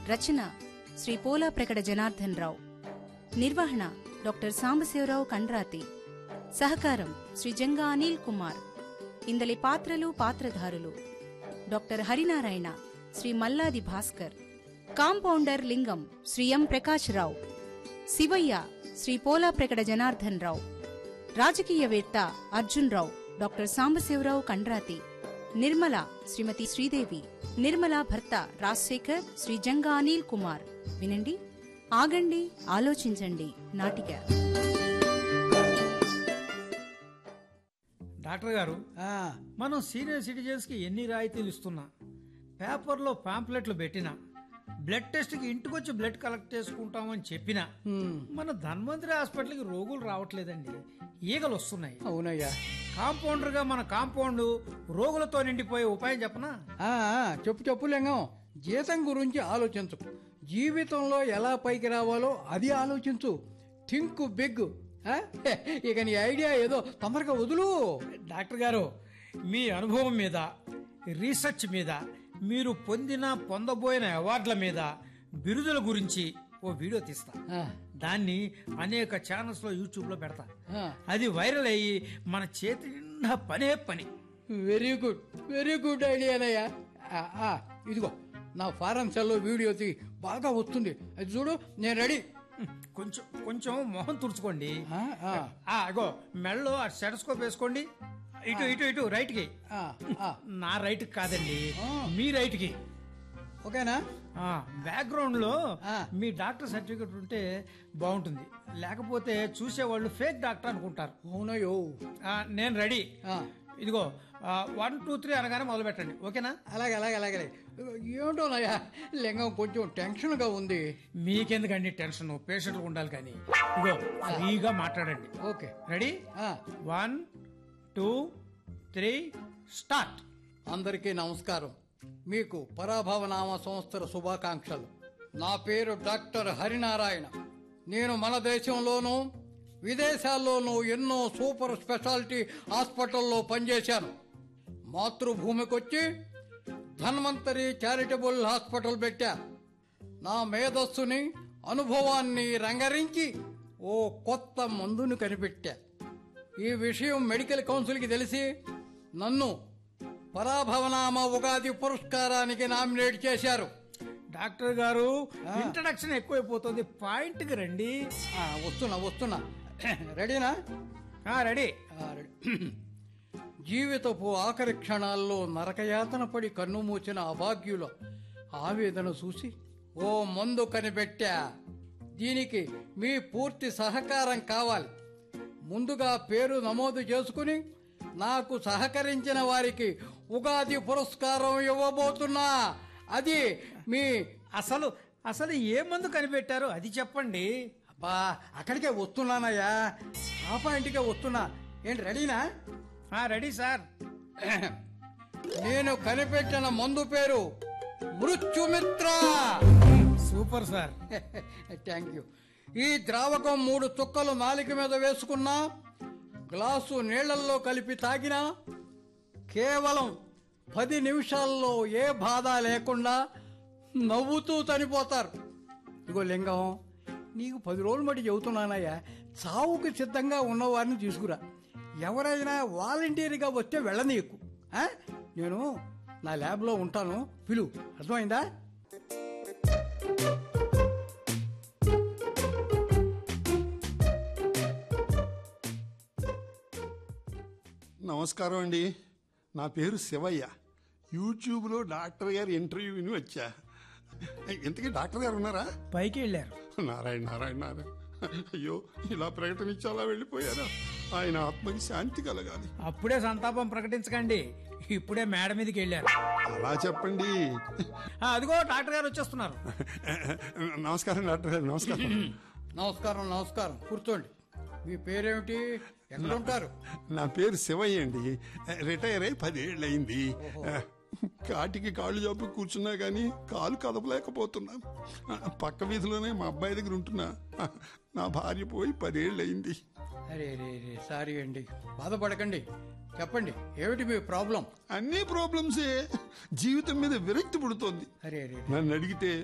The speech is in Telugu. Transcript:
రచన శ్రీ పోలా ప్రకట జనార్దన్ రావు నిర్వహణ డాక్టర్ సాంబశివరావు కండ్రాతి సహకారం శ్రీ జంగా అనిల్ కుమార్ ఇందలి పాత్రలు పాత్రధారులు doctor Harinarayana Shri Malladi Bhaskar compounder Lingam Shri M Prakash Rao Sivayya Shri Pola ప్రకట జనార్దన్ రావు రాజకీయవేత్త అర్జున్ రావు డాక్టర్ సాంబశివరావు కండ్రాతి నిర్మల శ్రీమతి శ్రీదేవి నిర్మల భర్త రాజశేఖర్ శ్రీ జంగా అనిల్ కుమార్ వినండి ఆగండి ఆలోచించండి నాటిక డాక్టర్ గారు ఆ, మనం సీనియర్ సిటిజన్స్ కి ఎన్ని రాయితీలు ఇస్తున్నా పేపర్లో పాంప్లెట్లు పెట్టినా బ్లడ్ టెస్ట్ కి ఇంటికొచ్చి బ్లడ్ కలెక్ట్ చేసుకుంటామని చెప్పినా హ్మ్, మన ధన్వంతరి హాస్పిటల్కి రోగులు రావట్లేదండి ఈగలు వస్తున్నాయి అవునయ్యా కాంపౌండర్ గా మన కాంపౌండ్ రోగులతో నిండిపోయే ఉపాయం చెప్పనా ఆ, ఆ, చెప్పు చెప్పు లింగం జీతం గురించి ఆలోచించు జీవితంలో ఎలా పైకి రావాలో అది ఆలోచించు థింక్ బిగ్ ఇక నీ ఐడియా ఏదో తొందరగా వదులు డాక్టర్ గారు మీ అనుభవం మీద రీసెర్చ్ మీద మీరు పొందిన పొందబోయిన అవార్డుల మీద బిరుదుల గురించి ఓ వీడియో తీస్తా ఆ, దాన్ని అనేక ఛానల్స్ లో యూట్యూబ్ లో పెడతా ఆ, అది వైరల్ అయ్యి మన చేతి నిండా పనే పని వెరీ గుడ్ వెరీ గుడ్ ఐడియానయ్యా ఆ, ఆ, ఇదిగో నా ఫారెన్ సెల్లో వీడియో తీ బాగా వస్తుంది అది చూడు నేను రెడీ కొంచెం కొంచెం మొహం తుడుచుకోండి ఆ, ఆ, ఆ అగో మెళ్ళో ఆ సెటస్కోప్ వేసుకోండి ఇటు ఇటు ఇటు రైట్ కి ఆ, ఆ. నా రైట్ కాదండి ఆ. మీ రైట్ కి ఓకేనా బ్యాక్గ్రౌండ్ లో ఆ. మీ డాక్టర్ సర్టిఫికెట్ ఉంటే బాగుంటుంది లేకపోతే చూసేవాళ్ళు ఫేక్ డాక్టర్ అనుకుంటారు అవునయ్యో ఆ, నేను రెడీ ఆ, ఇదిగో వన్ టూ త్రీ అనగానే మొదలు పెట్టండి ఓకేనా అలాగే అలాగే అలాగే ఏమిటోనయ్యా లింగం కొంచెం టెన్షన్గా ఉంది మీకెందుకండి టెన్షన్ పేషెంట్ ఉండాలి కానీ ఇగో ఫ్రీగా మాట్లాడండి ఓకే రెడీ ఆ, వన్ టూ త్రీ స్టార్ట్ అందరికీ నమస్కారం మీకు పరాభవనామ సంస్థల శుభాకాంక్షలు నా పేరు డాక్టర్ హరినారాయణ నేను మన దేశంలోనూ విదేశాల్లోనూ ఎన్నో సూపర్ స్పెషాలిటీ హాస్పిటల్లో పనిచేశాను మాతృభూమికొచ్చి ధన్వంతరి చారిటబుల్ హాస్పిటల్ పెట్టా నా మేధస్సుని అనుభవాన్ని రంగరించి ఓ కొత్త మందును కనిపెట్టా ఈ విషయం మెడికల్ కౌన్సిల్కి తెలిసి నన్ను పరాభవనామ ఉగాది పురస్కారానికి నామినేట్ చేశారు డాక్టర్ గారు ఇంట్రడక్షన్ ఎక్కువైపోతుంది పాయింట్ కి రండి ఆ, వస్తున్నా వస్తున్నా రెడీనా ఆ, రెడీ ఆ, రెడీ. జీవితపు ఆఖరి క్షణాల్లో నరకయాతన పడి కన్ను మూసిన అభాగ్యుల ఆవేదన చూసి ఓ మందు కనిపెట్టా దీనికి మీ పూర్తి సహకారం కావాలి ముందుగా పేరు నమోదు చేసుకుని నాకు సహకరించిన వారికి ఉగాది పురస్కారం ఇవ్వబోతున్నా అది మీ అసలు అసలు ఏ మందు కనిపెట్టారో అది చెప్పండి అబ్బా అక్కడికే వస్తున్నానయ్యా ఆ పాయింట్కే వస్తున్నా ఏంటి రెడీనా ఆ రెడీ సార్ నేను కనిపెట్టిన మందు పేరు Mrityumitra super sir thank you ఈ ద్రావకం మూడు చుక్కలు నాలిక మీద వేసుకున్నా గ్లాసు నీళ్లల్లో కలిపి తాగినా కేవలం పది నిమిషాల్లో ఏ బాధ లేకుండా నవ్వుతూ చనిపోతారు ఇగో లింగం నీకు పది రోజులు మట్టి చెబుతున్నానయ్యా చావుకు సిద్ధంగా ఉన్నవారిని తీసుకురా ఎవరైనా వాలంటీర్గా వస్తే వెళ్ళనీయకు ఆ? నేను నా ల్యాబ్లో ఉంటాను పిలువు అర్థమైందా నమస్కారం అండి నా పేరు శివయ్య యూట్యూబ్లో డాక్టర్ గారి ఇంటర్వ్యూ విని వచ్చా ఇంతకీ డాక్టర్ గారు ఉన్నారా పైకి వెళ్ళారు నారాయణ నారాయణ నారాయణ అయ్యో ఇలా ప్రకటించి అలా వెళ్ళిపోయారా ఆయన ఆత్మకి శాంతి కలగాలి అప్పుడే సంతాపం ప్రకటించకండి ఇప్పుడే మేడ మీదకి వెళ్ళారు అలా చెప్పండి ఆ, అదిగో డాక్టర్ గారు వచ్చేస్తున్నారు నమస్కారం డాక్టర్ గారు నమస్కారం నమస్కారం నమస్కారం కూర్చోండి మీ పేరేమిటి ఎక్కడ ఉంటారు నా పేరు శివయ్య అండి రిటైర్ అయి పదేళ్ళు అయింది కాటికి కాళ్ళు జాపు కూర్చున్నా గానీ కాలు కదపలేకపోతున్నా పక్క వీధిలోనే మా అబ్బాయి దగ్గర ఉంటున్నా నా భార్య పోయి పదేళ్ళు అయింది అరే రే రే సారీ అండి బాధపడకండి చెప్పండి ఏమిటి మీ ప్రాబ్లం అన్ని ప్రాబ్లమ్సే జీవితం మీద విరక్తి పుడుతోంది అరే అరే నన్ను అడిగితే